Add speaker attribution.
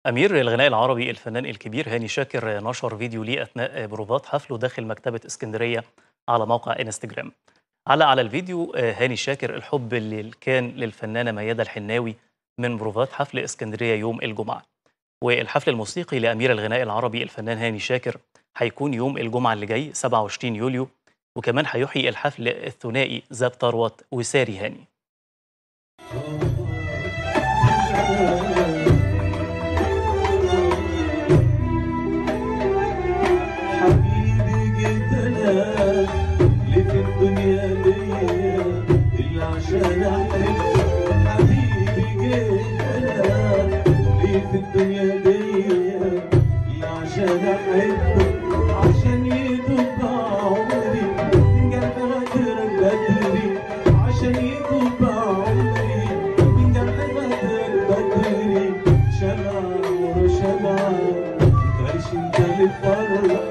Speaker 1: أمير الغناء العربي الفنان الكبير هاني شاكر نشر فيديو ليه أثناء بروفات حفله داخل مكتبة اسكندرية على موقع انستجرام علق على الفيديو هاني شاكر الحب اللي كان للفنانة ميادة الحناوي من بروفات حفل اسكندرية يوم الجمعة والحفل الموسيقي لأمير الغناء العربي الفنان هاني شاكر هيكون يوم الجمعة اللي جاي 27 يوليو وكمان هيحيي الحفل الثنائي زاب ثروت وساري هاني
Speaker 2: حبيبي جيت انا اللي في الدنيا دي اللي عشان احبك حبيبي جيت انا اللي في الدنيا دي اللي عشان احبك عشان يدوب عمري من قلب غدرك بدري عشان يدوب عمري من قلب غدرك بدري شمعة ورا شمعة تعيش انت اللي فرق